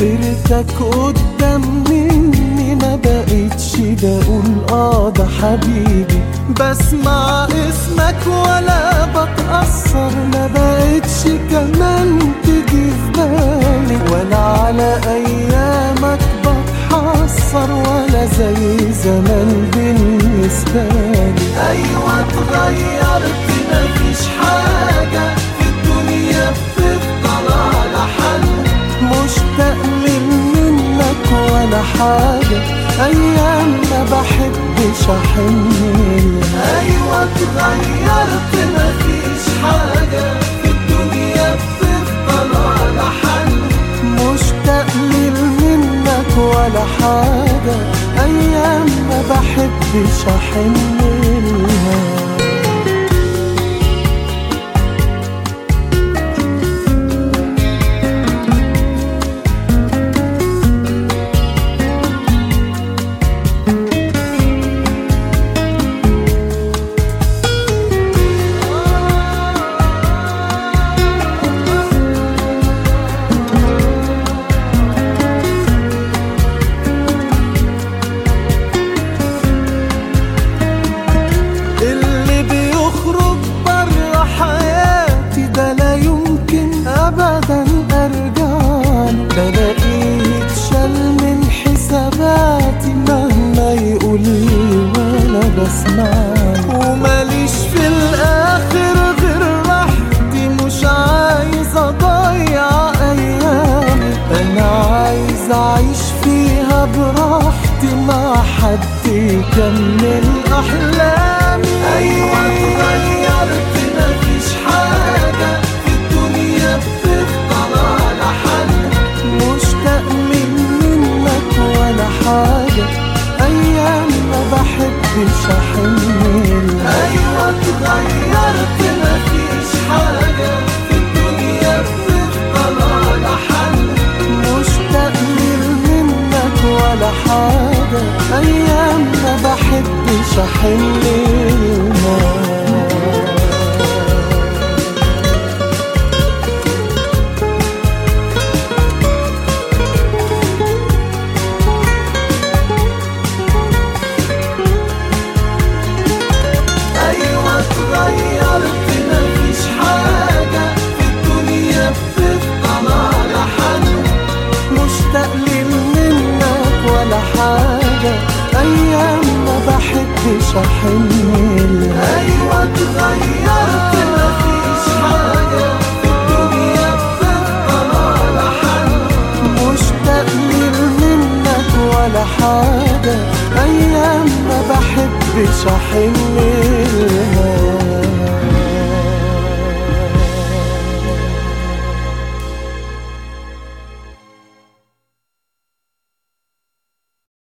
سيرتك قدام مني ما بقتش بقول اه ده حبيبي بسمع اسمك ولا بتأثر ما بقتش كمان تيجي في بالي ولا على ايامك بتحسر ولا زي زمان بالنسبة لي ايوه اتغيرت مفيش حاجة في الدنيا بتفضل على حل مشتاق من منك ولا حاجة أيام ما بحبش أحن أيوة اتغيرت مفيش حاجة في الدنيا بتفضل على حل مشتاق من منك ولا حاجة أيام ما بحبش أحن لها اللي بيخرج بره حياتي ده لا يمكن ابدا ارجعله بلاقيه يتشال من حساباتي مهما يقول لي وانا بسمعه وماليش في الاخر غير راحتي مش عايز اضيع ايامي انا عايز اعيش فيها براحتي مع حد يكمل احلامي ايوه اتغيرت مفيش حاجه في الدنيا بتفضل على حل مشتاق من منك ولا حاجه ايام ما بحبش احن ايوه اتغيرت مفيش حاجه في الدنيا بتفضل على حل مشتاق من منك ولا حاجة أيام ما بحبش أحن لها أيوة اتغيرت مفيش حاجة في الدنيا بتفضل على حل مشتاق لي منك ولا حاجة أيام ما بحبش أحن لها أيوة اتغيرت مفيش حاجة في الدنيا بتفضل على حل مشتاق لي منك ولا حاجة أيام ما بحبش أحن لها